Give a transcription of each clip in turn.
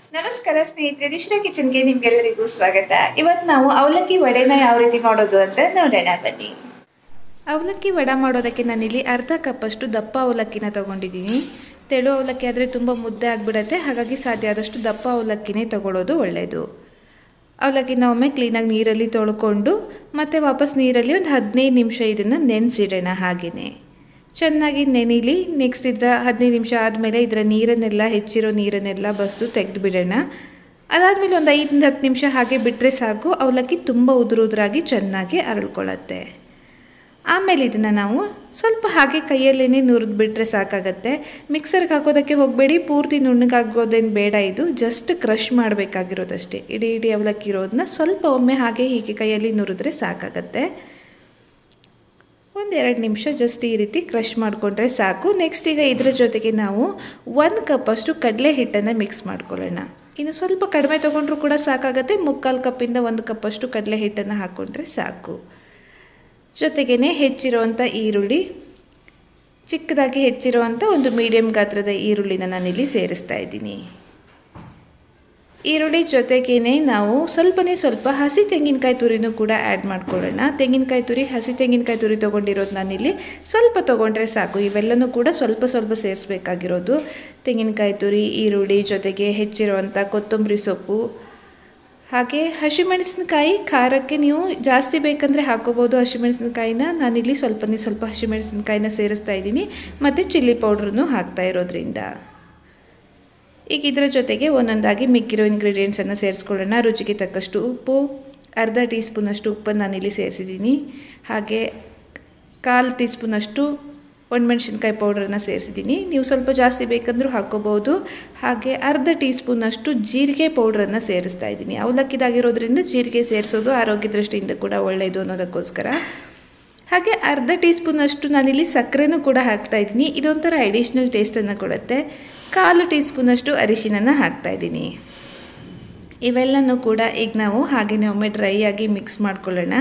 ನಮಸ್ಕಾರ ಸ್ನೇಹಿತರೆ ದಿಶ್ರಾ ಕಿಚನ್ಗೆ ನಿಮ್ಗೆಲ್ಲರಿಗೂ ಸ್ವಾಗತ ಇವತ್ತು ನಾವು ಅವಲಕ್ಕಿ ವಡೆನ ಯಾವ ರೀತಿ ಮಾಡೋದು ಅಂತ ನೋಡೋಣ ಬನ್ನಿ ಅವಲಕ್ಕಿ ವಡೆ ಮಾಡೋದಕ್ಕೆ ನಾನಿಲ್ಲಿ ಅರ್ಧ ಕಪ್ಪಷ್ಟು ದಪ್ಪ ಅವಲಕ್ಕಿನ ತೊಗೊಂಡಿದ್ದೀನಿ ತೆಳು ಅವಲಕ್ಕಿ ಆದರೆ ತುಂಬ ಮುದ್ದೆ ಆಗಿಬಿಡತ್ತೆ ಹಾಗಾಗಿ ಸಾಧ್ಯ ಆದಷ್ಟು ದಪ್ಪ ಅವಲಕ್ಕಿನೇ ತಗೊಳ್ಳೋದು ಒಳ್ಳೆಯದು ಅವಲಕ್ಕಿನ ಒಮ್ಮೆ ಕ್ಲೀನಾಗಿ ನೀರಲ್ಲಿ ತೊಳ್ಕೊಂಡು ಮತ್ತೆ ವಾಪಸ್ ನೀರಲ್ಲಿ ಒಂದು ಹದಿನೈದು ನಿಮಿಷ ಇದನ್ನು ನೆನೆಸಿಡೋಣ ಹಾಗೆಯೇ ಚೆನ್ನಾಗಿ ನೆನಿಲಿ ನೆಕ್ಸ್ಟ್ ಇದರ ಹದಿನೈದು ನಿಮಿಷ ಆದಮೇಲೆ ಇದರ ನೀರನ್ನೆಲ್ಲ ಹೆಚ್ಚಿರೋ ನೀರನ್ನೆಲ್ಲ ಬಸ್ದು ತೆಗೆದು ಬಿಡೋಣ ಅದಾದಮೇಲೆ ಒಂದು ಐದರಿಂದ ಹತ್ತು ನಿಮಿಷ ಹಾಗೆ ಬಿಟ್ಟರೆ ಸಾಕು ಅವಲಕ್ಕಿ ತುಂಬ ಉದುರು ಉದುರಾಗಿ ಚೆನ್ನಾಗಿ ಅರಳ್ಕೊಳ್ಳುತ್ತೆ ಆಮೇಲೆ ಇದನ್ನು ನಾವು ಸ್ವಲ್ಪ ಹಾಗೆ ಕೈಯಲ್ಲೇ ನುರಿದು ಬಿಟ್ಟರೆ ಸಾಕಾಗತ್ತೆ ಮಿಕ್ಸರ್ಗೆ ಹಾಕೋದಕ್ಕೆ ಹೋಗಬೇಡಿ ಪೂರ್ತಿ ನುಣ್ಣಗಾಗೋದೇನು ಬೇಡ ಇದು ಜಸ್ಟ್ ಕ್ರಷ್ ಮಾಡಬೇಕಾಗಿರೋದಷ್ಟೇ ಇಡೀ ಇಡೀ ಅವಲಕ್ಕಿ ಇರೋದನ್ನ ಸ್ವಲ್ಪ ಒಮ್ಮೆ ಹಾಗೆ ಹೀಗೆ ಕೈಯಲ್ಲಿ ನುರಿದ್ರೆ ಸಾಕಾಗತ್ತೆ ಒಂದೆರಡು ನಿಮಿಷ ಜಸ್ಟ್ ಈ ರೀತಿ ಕ್ರಷ್ ಮಾಡಿಕೊಂಡ್ರೆ ಸಾಕು ನೆಕ್ಸ್ಟ್ ಈಗ ಇದರ ಜೊತೆಗೆ ನಾವು ಒಂದು ಕಪ್ಪಷ್ಟು ಕಡಲೆ ಹಿಟ್ಟನ್ನು ಮಿಕ್ಸ್ ಮಾಡ್ಕೊಳ್ಳೋಣ ಇನ್ನು ಸ್ವಲ್ಪ ಕಡಿಮೆ ತೊಗೊಂಡ್ರೂ ಕೂಡ ಸಾಕಾಗತ್ತೆ ಮುಕ್ಕಾಲು ಕಪ್ಪಿಂದ ಒಂದು ಕಪ್ಪಷ್ಟು ಕಡಲೆ ಹಿಟ್ಟನ್ನು ಹಾಕ್ಕೊಂಡ್ರೆ ಸಾಕು ಜೊತೆಗೇ ಹೆಚ್ಚಿರುವಂಥ ಈರುಳ್ಳಿ ಚಿಕ್ಕದಾಗಿ ಹೆಚ್ಚಿರುವಂಥ ಒಂದು ಮೀಡಿಯಮ್ ಗಾತ್ರದ ಈರುಳ್ಳಿನ ನಾನಿಲ್ಲಿ ಸೇರಿಸ್ತಾ ಇದ್ದೀನಿ ಈರುಳ್ಳಿ ಜೊತೆಗೇ ನಾವು ಸ್ವಲ್ಪನೇ ಸ್ವಲ್ಪ ಹಸಿ ತೆಂಗಿನಕಾಯಿ ತುರಿನೂ ಕೂಡ ಆ್ಯಡ್ ಮಾಡ್ಕೊಳ್ಳೋಣ ತೆಂಗಿನಕಾಯಿ ತುರಿ ಹಸಿ ತೆಂಗಿನಕಾಯಿ ತುರಿ ತೊಗೊಂಡಿರೋದು ನಾನಿಲ್ಲಿ ಸ್ವಲ್ಪ ತೊಗೊಂಡ್ರೆ ಸಾಕು ಇವೆಲ್ಲನೂ ಕೂಡ ಸ್ವಲ್ಪ ಸ್ವಲ್ಪ ಸೇರಿಸ್ಬೇಕಾಗಿರೋದು ತೆಂಗಿನಕಾಯಿ ತುರಿ ಈರುಳ್ಳಿ ಜೊತೆಗೆ ಹೆಚ್ಚಿರುವಂಥ ಕೊತ್ತಂಬರಿ ಸೊಪ್ಪು ಹಾಗೆ ಹಸಿಮೆಣಸಿನಕಾಯಿ ಖಾರಕ್ಕೆ ನೀವು ಜಾಸ್ತಿ ಬೇಕಂದರೆ ಹಾಕೋಬೋದು ಹಸಿಮೆಣಸಿನಕಾಯಿನ ನಾನಿಲ್ಲಿ ಸ್ವಲ್ಪನೇ ಸ್ವಲ್ಪ ಹಸಿಮೆಣಸಿನಕಾಯಿನ ಸೇರಿಸ್ತಾ ಇದ್ದೀನಿ ಮತ್ತು ಚಿಲ್ಲಿ ಪೌಡ್ರನ್ನು ಹಾಕ್ತಾ ಇರೋದ್ರಿಂದ ಈಗ ಇದರ ಜೊತೆಗೆ ಒಂದೊಂದಾಗಿ ಮಿಕ್ಕಿರೋ ಇಂಗ್ರೀಡಿಯೆಂಟ್ಸನ್ನು ಸೇರಿಸ್ಕೊಳ್ಳೋಣ ರುಚಿಗೆ ತಕ್ಕಷ್ಟು ಉಪ್ಪು ಅರ್ಧ ಟೀ ಸ್ಪೂನಷ್ಟು ಉಪ್ಪನ್ನು ನಾನಿಲ್ಲಿ ಸೇರಿಸಿದ್ದೀನಿ ಹಾಗೆ ಕಾಲು ಟೀ ಸ್ಪೂನಷ್ಟು ಒಣಮೆಣ್ಸಿನ್ಕಾಯಿ ಪೌಡ್ರನ್ನ ಸೇರಿಸಿದ್ದೀನಿ ನೀವು ಸ್ವಲ್ಪ ಜಾಸ್ತಿ ಬೇಕಂದ್ರೂ ಹಾಕ್ಕೋಬೋದು ಹಾಗೆ ಅರ್ಧ ಟೀ ಸ್ಪೂನಷ್ಟು ಜೀರಿಗೆ ಪೌಡ್ರನ್ನು ಸೇರಿಸ್ತಾ ಇದ್ದೀನಿ ಅವಲಕ್ಕಿದಾಗಿರೋದ್ರಿಂದ ಜೀರಿಗೆ ಸೇರಿಸೋದು ಆರೋಗ್ಯ ದೃಷ್ಟಿಯಿಂದ ಕೂಡ ಒಳ್ಳೆಯದು ಅನ್ನೋದಕ್ಕೋಸ್ಕರ ಹಾಗೆ ಅರ್ಧ ಟೀ ಸ್ಪೂನಷ್ಟು ನಾನಿಲ್ಲಿ ಸಕ್ಕರೆನೂ ಕೂಡ ಹಾಕ್ತಾ ಇದ್ದೀನಿ ಇದೊಂಥರ ಅಡಿಷ್ನಲ್ ಟೇಸ್ಟನ್ನು ಕೊಡುತ್ತೆ ಕಾಲು ಟೀ ಸ್ಪೂನಷ್ಟು ಅರಿಶಿನನ ಹಾಕ್ತಾ ಇದ್ದೀನಿ ಇವೆಲ್ಲನೂ ಕೂಡ ಈಗ ನಾವು ಹಾಗೆಯೇ ಒಮ್ಮೆ ಡ್ರೈ ಆಗಿ ಮಿಕ್ಸ್ ಮಾಡ್ಕೊಳ್ಳೋಣ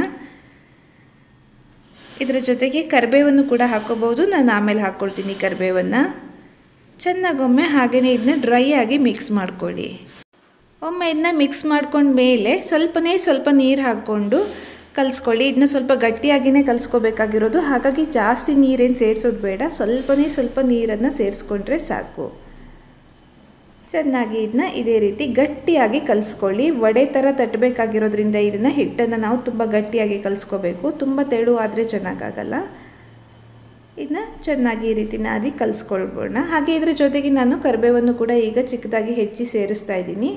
ಇದರ ಜೊತೆಗೆ ಕರಿಬೇವನ್ನು ಕೂಡ ಹಾಕೋಬೋದು ನಾನು ಆಮೇಲೆ ಹಾಕ್ಕೊಳ್ತೀನಿ ಕರಿಬೇವನ್ನು ಚೆನ್ನಾಗೊಮ್ಮೆ ಹಾಗೆಯೇ ಇದನ್ನ ಡ್ರೈ ಆಗಿ ಮಿಕ್ಸ್ ಮಾಡ್ಕೊಳ್ಳಿ ಒಮ್ಮೆ ಇದನ್ನ ಮಿಕ್ಸ್ ಮಾಡ್ಕೊಂಡ ಮೇಲೆ ಸ್ವಲ್ಪನೇ ಸ್ವಲ್ಪ ನೀರು ಹಾಕ್ಕೊಂಡು ಕಲಿಸ್ಕೊಳ್ಳಿ ಇದನ್ನ ಸ್ವಲ್ಪ ಗಟ್ಟಿಯಾಗಿಯೇ ಕಲಿಸ್ಕೋಬೇಕಾಗಿರೋದು ಹಾಗಾಗಿ ಜಾಸ್ತಿ ನೀರೇನು ಸೇರಿಸೋದು ಬೇಡ ಸ್ವಲ್ಪನೇ ಸ್ವಲ್ಪ ನೀರನ್ನು ಸೇರಿಸ್ಕೊಂಡ್ರೆ ಸಾಕು ಚೆನ್ನಾಗಿ ಇದನ್ನ ಇದೇ ರೀತಿ ಗಟ್ಟಿಯಾಗಿ ಕಲಿಸ್ಕೊಳ್ಳಿ ವಡೆ ಥರ ತಟ್ಟಬೇಕಾಗಿರೋದ್ರಿಂದ ಇದನ್ನು ಹಿಟ್ಟನ್ನು ನಾವು ತುಂಬ ಗಟ್ಟಿಯಾಗಿ ಕಲಿಸ್ಕೋಬೇಕು ತುಂಬ ತೆಳು ಆದರೆ ಚೆನ್ನಾಗಾಗಲ್ಲ ಇದನ್ನ ಚೆನ್ನಾಗಿ ಈ ರೀತಿ ನಾದಿ ಕಲಿಸ್ಕೊಳ್ಬೋಣ ಹಾಗೆ ಇದ್ರ ಜೊತೆಗೆ ನಾನು ಕರಿಬೇವನ್ನು ಕೂಡ ಈಗ ಚಿಕ್ಕದಾಗಿ ಹೆಚ್ಚಿ ಸೇರಿಸ್ತಾ ಇದ್ದೀನಿ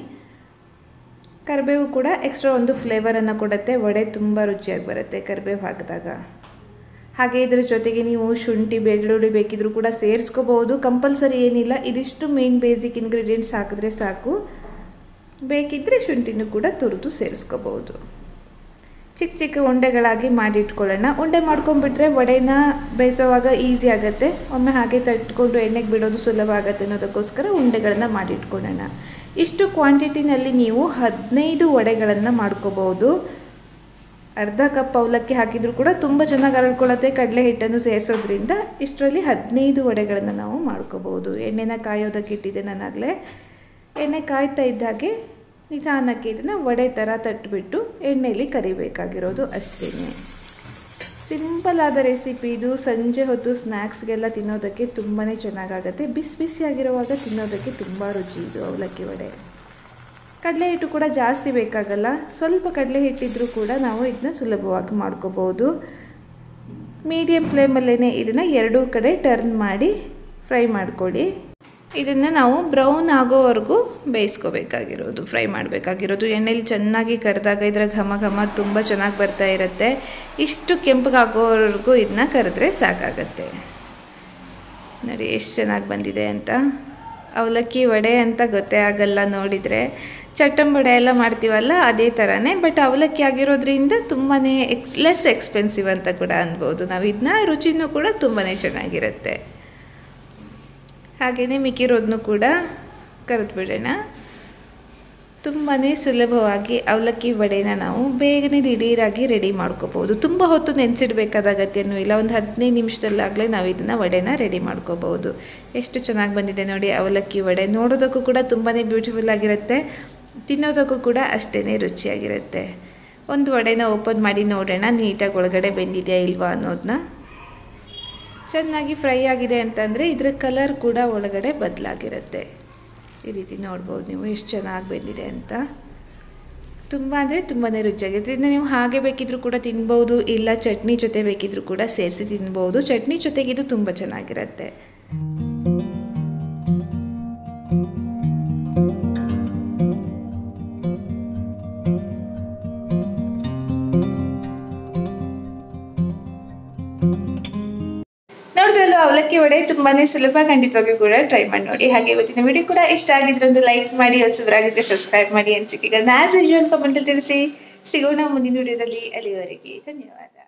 ಕರಿಬೇವು ಕೂಡ ಎಕ್ಸ್ಟ್ರಾ ಒಂದು ಫ್ಲೇವರನ್ನು ಕೊಡುತ್ತೆ ವಡೆ ತುಂಬ ರುಚಿಯಾಗಿ ಬರುತ್ತೆ ಕರಿಬೇವು ಹಾಕಿದಾಗ ಹಾಗೆ ಇದರ ಜೊತೆಗೆ ನೀವು ಶುಂಠಿ ಬೆಳ್ಳುಳ್ಳಿ ಬೇಕಿದ್ರೂ ಕೂಡ ಸೇರಿಸ್ಕೋಬೋದು ಕಂಪಲ್ಸರಿ ಏನಿಲ್ಲ ಇದಿಷ್ಟು ಮೇನ್ ಬೇಸಿಕ್ ಇಂಗ್ರೀಡಿಯೆಂಟ್ಸ್ ಹಾಕಿದ್ರೆ ಸಾಕು ಬೇಕಿದ್ದರೆ ಶುಂಠಿನೂ ಕೂಡ ತುರಿದು ಸೇರಿಸ್ಕೋಬೋದು ಚಿಕ್ಕ ಚಿಕ್ಕ ಉಂಡೆಗಳಾಗಿ ಮಾಡಿಟ್ಕೊಳ್ಳೋಣ ಉಂಡೆ ಮಾಡ್ಕೊಂಡ್ಬಿಟ್ರೆ ವಡೆನ ಬೇಯಿಸೋವಾಗ ಈಸಿ ಆಗುತ್ತೆ ಒಮ್ಮೆ ಹಾಗೆ ತಟ್ಕೊಂಡು ಎಣ್ಣೆಗೆ ಬಿಡೋದು ಸುಲಭ ಆಗುತ್ತೆ ಅನ್ನೋದಕ್ಕೋಸ್ಕರ ಉಂಡೆಗಳನ್ನು ಮಾಡಿಟ್ಕೊಳ್ಳೋಣ ಇಷ್ಟು ಕ್ವಾಂಟಿಟಿನಲ್ಲಿ ನೀವು ಹದಿನೈದು ವಡೆಗಳನ್ನು ಮಾಡ್ಕೋಬೋದು ಅರ್ಧ ಕಪ್ ಅವಲಕ್ಕಿ ಹಾಕಿದರೂ ಕೂಡ ತುಂಬ ಚೆನ್ನಾಗಿ ಅರಳ್ಕೊಳ್ಳುತ್ತೆ ಕಡಲೆ ಹಿಟ್ಟನ್ನು ಸೇರಿಸೋದ್ರಿಂದ ಇಷ್ಟರಲ್ಲಿ ಹದಿನೈದು ವಡೆಗಳನ್ನು ನಾವು ಮಾಡ್ಕೋಬೋದು ಎಣ್ಣೆನ ಕಾಯೋದಕ್ಕೆ ಇಟ್ಟಿದ್ದೆ ನಾನಾಗಲೇ ಎಣ್ಣೆ ಕಾಯ್ತಾ ಇದ್ದಾಗೆ ನಿಧಾನಕ್ಕೆ ಇದನ್ನು ವಡೆ ಥರ ತಟ್ಟಿಬಿಟ್ಟು ಎಣ್ಣೆಯಲ್ಲಿ ಕರಿಬೇಕಾಗಿರೋದು ಅಷ್ಟೇ ಸಿಂಪಲ್ ಆದ ರೆಸಿಪಿ ಇದು ಸಂಜೆ ಹೊತ್ತು ಸ್ನ್ಯಾಕ್ಸ್ಗೆಲ್ಲ ತಿನ್ನೋದಕ್ಕೆ ತುಂಬಾ ಚೆನ್ನಾಗಾಗತ್ತೆ ಬಿಸಿ ಬಿಸಿಯಾಗಿರುವಾಗ ತಿನ್ನೋದಕ್ಕೆ ತುಂಬ ರುಚಿ ಇದು ಅವಲಕ್ಕಿ ವಡೆ ಕಡಲೆ ಹಿಟ್ಟು ಕೂಡ ಜಾಸ್ತಿ ಬೇಕಾಗಲ್ಲ ಸ್ವಲ್ಪ ಕಡಲೆ ಹಿಟ್ಟಿದ್ರೂ ಕೂಡ ನಾವು ಇದನ್ನ ಸುಲಭವಾಗಿ ಮಾಡ್ಕೋಬೋದು ಮೀಡಿಯಮ್ ಫ್ಲೇಮಲ್ಲೇ ಇದನ್ನು ಎರಡೂ ಕಡೆ ಟರ್ನ್ ಮಾಡಿ ಫ್ರೈ ಮಾಡ್ಕೊಳ್ಳಿ ಇದನ್ನು ನಾವು ಬ್ರೌನ್ ಆಗೋವರೆಗೂ ಬೇಯಿಸ್ಕೋಬೇಕಾಗಿರೋದು ಫ್ರೈ ಮಾಡಬೇಕಾಗಿರೋದು ಎಣ್ಣೆಲಿ ಚೆನ್ನಾಗಿ ಕರೆದಾಗ ಇದರ ಘಮ ಘಮ ತುಂಬ ಚೆನ್ನಾಗಿ ಬರ್ತಾ ಇರುತ್ತೆ ಇಷ್ಟು ಕೆಂಪಗಾಗೋವರೆಗೂ ಇದನ್ನ ಕರೆದ್ರೆ ಸಾಕಾಗತ್ತೆ ನೋಡಿ ಎಷ್ಟು ಚೆನ್ನಾಗಿ ಬಂದಿದೆ ಅಂತ ಅವಲಕ್ಕಿ ವಡೆ ಅಂತ ಗೊತ್ತೇ ಆಗಲ್ಲ ನೋಡಿದರೆ ಚಟ್ಟಂಬಡೆ ಎಲ್ಲ ಮಾಡ್ತೀವಲ್ಲ ಅದೇ ಥರನೇ ಬಟ್ ಅವಲಕ್ಕಿ ಆಗಿರೋದ್ರಿಂದ ತುಂಬಾ ಎಕ್ಸ್ ಲೆಸ್ ಎಕ್ಸ್ಪೆನ್ಸಿವ್ ಅಂತ ಕೂಡ ಅನ್ಬೋದು ನಾವು ಇದನ್ನ ರುಚಿನೂ ಕೂಡ ತುಂಬಾ ಚೆನ್ನಾಗಿರುತ್ತೆ ಹಾಗೆಯೇ ಮಿಕ್ಕಿರೋದನ್ನು ಕೂಡ ಕರೆದು ಬಿಡೋಣ ತುಂಬಾ ಸುಲಭವಾಗಿ ಅವಲಕ್ಕಿ ವಡೆನ ನಾವು ಬೇಗನೆ ದಿಢೀರಾಗಿ ರೆಡಿ ಮಾಡ್ಕೋಬೋದು ತುಂಬ ಹೊತ್ತು ನೆನೆಸಿಡ್ಬೇಕಾದ ಅಗತ್ಯನೂ ಇಲ್ಲ ಒಂದು ಹದಿನೈದು ನಿಮಿಷದಲ್ಲಾಗಲೇ ನಾವು ಇದನ್ನು ವಡೆನ ರೆಡಿ ಮಾಡ್ಕೋಬೋದು ಎಷ್ಟು ಚೆನ್ನಾಗಿ ಬಂದಿದೆ ನೋಡಿ ಅವಲಕ್ಕಿ ವಡೆ ನೋಡೋದಕ್ಕೂ ಕೂಡ ತುಂಬಾ ಬ್ಯೂಟಿಫುಲ್ ಆಗಿರುತ್ತೆ ತಿನ್ನೋದಕ್ಕೂ ಕೂಡ ಅಷ್ಟೇ ರುಚಿಯಾಗಿರುತ್ತೆ ಒಂದು ವಡೆನ ಓಪನ್ ಮಾಡಿ ನೋಡೋಣ ನೀಟಾಗಿ ಒಳಗಡೆ ಬೆಂದಿದೆಯಾ ಇಲ್ವಾ ಅನ್ನೋದನ್ನ ಚೆನ್ನಾಗಿ ಫ್ರೈ ಆಗಿದೆ ಅಂತಂದರೆ ಇದರ ಕಲರ್ ಕೂಡ ಒಳಗಡೆ ಬದಲಾಗಿರುತ್ತೆ ಈ ರೀತಿ ನೋಡ್ಬೋದು ನೀವು ಎಷ್ಟು ಚೆನ್ನಾಗಿ ಬೆಂದಿದೆ ಅಂತ ತುಂಬ ಅಂದರೆ ತುಂಬಾ ರುಚಿಯಾಗಿರುತ್ತೆ ಇದನ್ನ ನೀವು ಹಾಗೆ ಬೇಕಿದ್ರೂ ಕೂಡ ತಿನ್ಬೋದು ಇಲ್ಲ ಚಟ್ನಿ ಜೊತೆ ಬೇಕಿದ್ರೂ ಕೂಡ ಸೇರಿಸಿ ತಿನ್ಬೋದು ಚಟ್ನಿ ಜೊತೆಗೆ ಇದು ತುಂಬ ಚೆನ್ನಾಗಿರುತ್ತೆ ನೋಡಿದ್ರಲ್ವ ಅವಲಕ್ಕಿ ವಡೆ ತುಂಬಾನೇ ಸುಲಭ ಖಂಡಿತವಾಗಿಯೂ ಕೂಡ ಟ್ರೈ ಮಾಡಿ ನೋಡಿ ಹಾಗೆ ಇವತ್ತಿನ ವಿಡಿಯೋ ಕೂಡ ಇಷ್ಟ ಆಗಿದ್ರೆ ಒಂದು ಲೈಕ್ ಮಾಡಿ ಹೊಸಬರಾಗಿದ್ರೆ ಸಬ್ಸ್ಕ್ರೈಬ್ ಮಾಡಿ ಅನಿಸಿಕೆಗಳನ್ನ ಆಸ್ ಯೂಶುವಲ್ ಕಮೆಂಟ್ ತಿಳಿಸಿ ಸಿಗೋಣ ಮುಂದಿನ ವಿಡಿಯೋದಲ್ಲಿ ಅಲ್ಲಿವರೆಗೆ ಧನ್ಯವಾದ